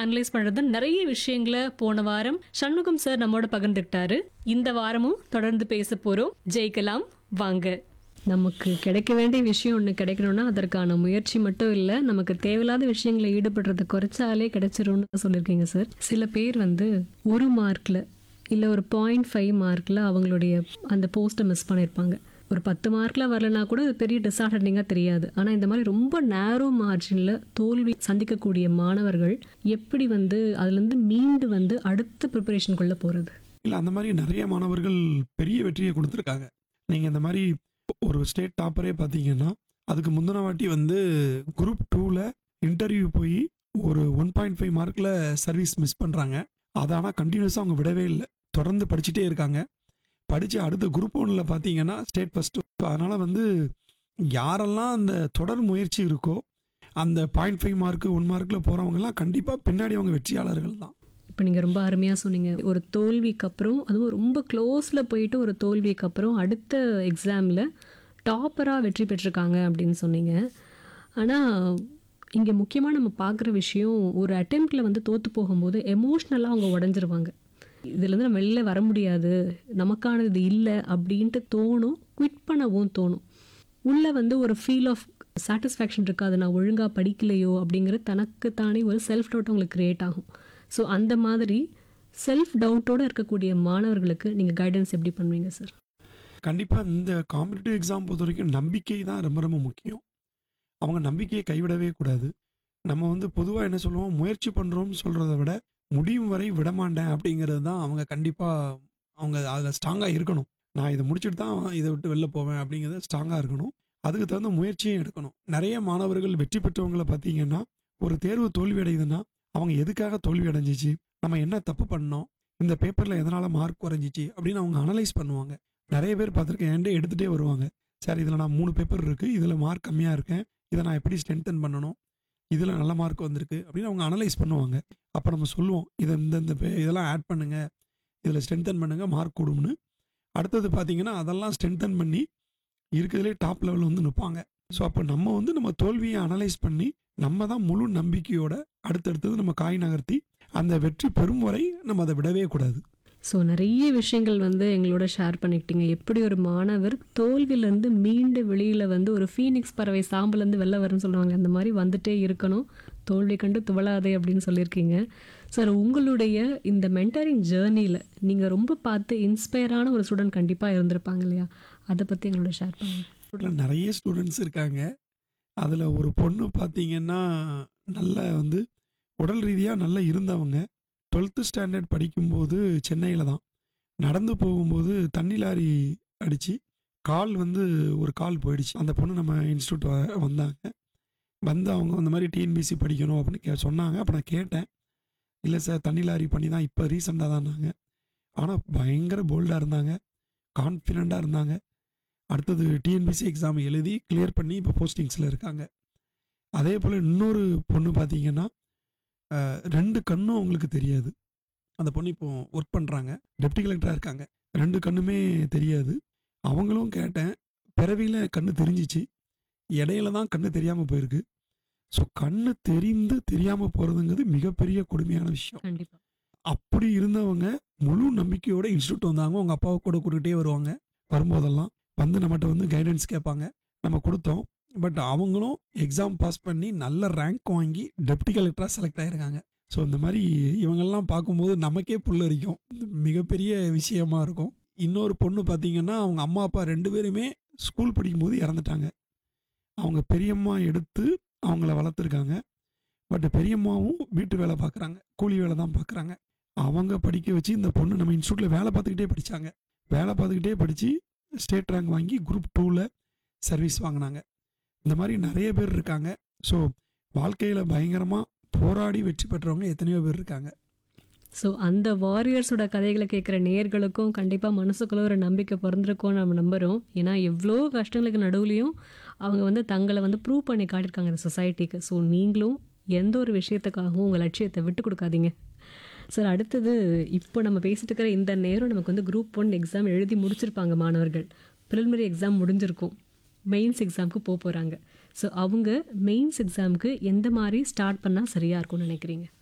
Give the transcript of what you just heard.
analyse பண்ணுறது நிறைய விஷயங்களை போன வாரம் சண்முகம் சார் நம்மோட பகிர்ந்துக்கிட்டாரு இந்த வாரமும் தொடர்ந்து பேச போறோம் ஜெயிக்கலாம் வாங்க நமக்கு கிடைக்க வேண்டிய விஷயம் ஒன்று கிடைக்கணும்னா அதற்கான முயற்சி மட்டும் இல்லை நமக்கு தேவையில்லாத விஷயங்களை ஈடுபடுறதை குறைச்சாலே கிடைச்சிரும்னு சொல்லியிருக்கீங்க சார் சில பேர் வந்து ஒரு மார்க்கில் இல்லை ஒரு பாயிண்ட் ஃபைவ் மார்க்கில் அவங்களுடைய அந்த போஸ்ட்டை மிஸ் பண்ணியிருப்பாங்க ஒரு பத்து மார்க்கில் வரலனா கூட அது பெரிய டிஸ்அட்வான்டேஜாக தெரியாது ஆனால் இந்த மாதிரி ரொம்ப நேரோ மார்ஜினில் தோல்வி சந்திக்கக்கூடிய மாணவர்கள் எப்படி வந்து அதுலேருந்து மீண்டு வந்து அடுத்த ப்ரிப்பரேஷனுக்குள்ளே போகிறது இல்லை அந்த மாதிரி நிறைய மாணவர்கள் பெரிய வெற்றியை கொடுத்துருக்காங்க நீங்கள் இந்த மாதிரி ஒரு ஸ்டேட் டாப்பரே பார்த்தீங்கன்னா அதுக்கு முந்தின வாட்டி வந்து குரூப் டூவில் இன்டர்வியூ போய் ஒரு ஒன் பாயிண்ட் ஃபைவ் மார்க்கில் சர்வீஸ் மிஸ் பண்ணுறாங்க அதை ஆனால் கண்டினியூஸாக அவங்க விடவே இல்லை தொடர்ந்து படிச்சுட்டே இருக்காங்க படித்து அடுத்த குரூப் ஒன்றில் பார்த்தீங்கன்னா ஸ்டேட் ஃபஸ்ட்டு அதனால் வந்து யாரெல்லாம் அந்த தொடர் முயற்சி இருக்கோ அந்த பாயிண்ட் ஃபைவ் மார்க்கு ஒன் மார்க்கில் போகிறவங்கலாம் கண்டிப்பாக பின்னாடி அவங்க வெற்றியாளர்கள் தான் இப்போ நீங்கள் ரொம்ப அருமையாக சொன்னீங்க ஒரு தோல்விக்கு அப்புறம் அதுவும் ரொம்ப க்ளோஸில் போயிட்டு ஒரு தோல்விக்கு அப்புறம் அடுத்த எக்ஸாமில் டாப்பராக வெற்றி பெற்றிருக்காங்க அப்படின்னு சொன்னீங்க ஆனால் இங்கே முக்கியமாக நம்ம பார்க்குற விஷயம் ஒரு அட்டெம்ப்டில் வந்து தோற்று போகும்போது எமோஷ்னலாக அவங்க உடஞ்சிருவாங்க இதுலேருந்து நம்ம வெளில வர முடியாது நமக்கானது இது இல்லை அப்படின்ட்டு தோணும் குவிட் பண்ணவும் தோணும் உள்ளே வந்து ஒரு ஃபீல் ஆஃப் சாட்டிஸ்ஃபேக்ஷன் இருக்காது நான் ஒழுங்காக படிக்கலையோ அப்படிங்கிற தனக்கு தானே ஒரு செல்ஃப் டவுட் அவங்களுக்கு கிரியேட் ஆகும் ஸோ அந்த மாதிரி செல்ஃப் டவுட்டோடு இருக்கக்கூடிய மாணவர்களுக்கு நீங்கள் கைடன்ஸ் எப்படி பண்ணுவீங்க சார் கண்டிப்பாக இந்த காம்படிட்டிவ் எக்ஸாம் பொறுத்த வரைக்கும் நம்பிக்கை தான் ரொம்ப ரொம்ப முக்கியம் அவங்க நம்பிக்கையை கைவிடவே கூடாது நம்ம வந்து பொதுவாக என்ன சொல்லுவோம் முயற்சி பண்ணுறோம்னு சொல்கிறத விட முடியும் வரை விடமாட்டேன் அப்படிங்கிறது தான் அவங்க கண்டிப்பாக அவங்க அதில் ஸ்ட்ராங்காக இருக்கணும் நான் இதை முடிச்சுட்டு தான் இதை விட்டு வெளில போவேன் அப்படிங்கிறது ஸ்ட்ராங்காக இருக்கணும் அதுக்கு தகுந்த முயற்சியும் எடுக்கணும் நிறைய மாணவர்கள் வெற்றி பெற்றவங்களை பார்த்தீங்கன்னா ஒரு தேர்வு தோல்வி அடையுதுன்னா அவங்க எதுக்காக தோல்வி அடைஞ்சிச்சு நம்ம என்ன தப்பு பண்ணோம் இந்த பேப்பரில் எதனால் மார்க் குறைஞ்சிச்சு அப்படின்னு அவங்க அனலைஸ் பண்ணுவாங்க நிறைய பேர் பார்த்துருக்கேன் என்கிட்ட எடுத்துகிட்டே வருவாங்க சார் இதில் நான் மூணு பேப்பர் இருக்குது இதில் மார்க் கம்மியாக இருக்கேன் இதை நான் எப்படி ஸ்ட்ரென்தன் பண்ணணும் இதில் நல்ல மார்க் வந்திருக்கு அப்படின்னு அவங்க அனலைஸ் பண்ணுவாங்க அப்போ நம்ம சொல்லுவோம் இதை இந்த இந்த பே- இதெல்லாம் ஆட் பண்ணுங்கள் இதில் ஸ்ட்ரென்தன் பண்ணுங்கள் மார்க் கொடும்னு அடுத்தது பார்த்தீங்கன்னா அதெல்லாம் ஸ்ட்ரென்தன் பண்ணி இருக்கிறதுலே டாப் லெவலில் வந்து நிற்பாங்க ஸோ அப்போ நம்ம வந்து நம்ம தோல்வியை அனலைஸ் பண்ணி நம்ம தான் முழு நம்பிக்கையோட அடுத்தடுத்தது நம்ம காய் நகர்த்தி அந்த வெற்றி பெறும் வரை நம்ம அதை விடவே கூடாது ஸோ நிறைய விஷயங்கள் வந்து எங்களோட ஷேர் பண்ணிக்கிட்டீங்க எப்படி ஒரு மாணவர் தோல்வியிலேருந்து மீண்டு வெளியில் வந்து ஒரு ஃபீனிக்ஸ் பறவை சாம்பலேருந்து வெளில வரும்னு சொல்லுவாங்க அந்த மாதிரி வந்துட்டே இருக்கணும் தோல்வி கண்டு துவளாதே அப்படின்னு சொல்லியிருக்கீங்க சார் உங்களுடைய இந்த மென்டரிங் ஜேர்னியில் நீங்கள் ரொம்ப பார்த்து இன்ஸ்பயரான ஒரு ஸ்டூடெண்ட் கண்டிப்பாக இருந்திருப்பாங்க இல்லையா அதை பற்றி எங்களோட ஷேர் பண்ணுங்க ஸ்கூலில் நிறைய ஸ்டூடெண்ட்ஸ் இருக்காங்க அதில் ஒரு பொண்ணு பார்த்தீங்கன்னா நல்ல வந்து உடல் ரீதியாக நல்லா இருந்தவங்க டுவெல்த்து ஸ்டாண்டர்ட் படிக்கும்போது சென்னையில் தான் நடந்து போகும்போது தண்ணி லாரி அடித்து கால் வந்து ஒரு கால் போயிடுச்சு அந்த பொண்ணு நம்ம இன்ஸ்டியூட் வந்தாங்க வந்து அவங்க அந்த மாதிரி டிஎன்பிசி படிக்கணும் அப்படின்னு கே சொன்னாங்க அப்போ நான் கேட்டேன் இல்லை சார் தண்ணி லாரி பண்ணி தான் இப்போ ரீசெண்டாக தான்னாங்க ஆனால் பயங்கர போல்டாக இருந்தாங்க கான்ஃபிடெண்ட்டாக இருந்தாங்க அடுத்தது டிஎன்பிசி எக்ஸாம் எழுதி கிளியர் பண்ணி இப்போ போஸ்டிங்ஸில் இருக்காங்க அதே போல் இன்னொரு பொண்ணு பார்த்தீங்கன்னா அஹ், ரெண்டு கண்ணும் அவங்களுக்கு தெரியாது அந்த பொண்ணு இப்போ ஒர்க் பண்ணுறாங்க டெப்டி கலெக்டராக இருக்காங்க ரெண்டு கண்ணுமே தெரியாது அவங்களும் கேட்டேன் பிறவியில் கண்ணு தெரிஞ்சிச்சு இடையில தான் கண்ணு தெரியாமல் போயிருக்கு ஸோ கண்ணு தெரிந்து தெரியாமல் போகிறதுங்கிறது மிகப்பெரிய கொடுமையான விஷயம் கண்டிப்பாக அப்படி இருந்தவங்க முழு நம்பிக்கையோட இன்ஸ்டியூட் வந்தாங்க அவங்க அப்பாவை கூட கூட்டிகிட்டே வருவாங்க வரும்போதெல்லாம் வந்து நம்மகிட்ட வந்து கைடன்ஸ் கேட்பாங்க நம்ம கொடுத்தோம் பட் அவங்களும் எக்ஸாம் பாஸ் பண்ணி நல்ல ரேங்க் வாங்கி டெப்டி கலெக்டராக செலக்ட் ஆகிருக்காங்க ஸோ இந்த மாதிரி இவங்கெல்லாம் பார்க்கும்போது நமக்கே புல்லரிக்கும் மிகப்பெரிய விஷயமா இருக்கும் இன்னொரு பொண்ணு பார்த்தீங்கன்னா அவங்க அம்மா அப்பா ரெண்டு பேருமே ஸ்கூல் படிக்கும்போது இறந்துட்டாங்க அவங்க பெரியம்மா எடுத்து அவங்கள வளர்த்துருக்காங்க பட் பெரியம்மாவும் வீட்டு வேலை பார்க்குறாங்க கூலி வேலை தான் பார்க்குறாங்க அவங்க படிக்க வச்சு இந்த பொண்ணு நம்ம இன்ஸ்டியூட்டில் வேலை பார்த்துக்கிட்டே படித்தாங்க வேலை பார்த்துக்கிட்டே படித்து ஸ்டேட் ரேங்க் வாங்கி குரூப் டூவில் சர்வீஸ் வாங்கினாங்க இந்த மாதிரி நிறைய பேர் இருக்காங்க ஸோ வாழ்க்கையில் பயங்கரமாக போராடி வெற்றி பெற்றவங்க எத்தனையோ பேர் இருக்காங்க ஸோ அந்த வாரியர்ஸோட கதைகளை கேட்குற நேயர்களுக்கும் கண்டிப்பாக மனசுக்குள்ள ஒரு நம்பிக்கை பிறந்திருக்கும்னு நம்ம நம்புகிறோம் ஏன்னா எவ்வளோ கஷ்டங்களுக்கு நடுவுலையும் அவங்க வந்து தங்களை வந்து ப்ரூவ் பண்ணி காட்டியிருக்காங்க இந்த சொசைட்டிக்கு ஸோ நீங்களும் எந்த ஒரு விஷயத்துக்காகவும் உங்கள் லட்சியத்தை விட்டு கொடுக்காதீங்க சார் அடுத்தது இப்போ நம்ம பேசிட்டு இருக்கிற இந்த நேரம் நமக்கு வந்து குரூப் ஒன் எக்ஸாம் எழுதி முடிச்சிருப்பாங்க மாணவர்கள் ப்ரிலிமினரி எக்ஸாம் முடிஞ்சிருக்கும் மெயின்ஸ் எக்ஸாமுக்கு போக போகிறாங்க ஸோ அவங்க மெயின்ஸ் எக்ஸாமுக்கு எந்த மாதிரி ஸ்டார்ட் பண்ணால் சரியாக இருக்கும்னு நினைக்கிறீங்க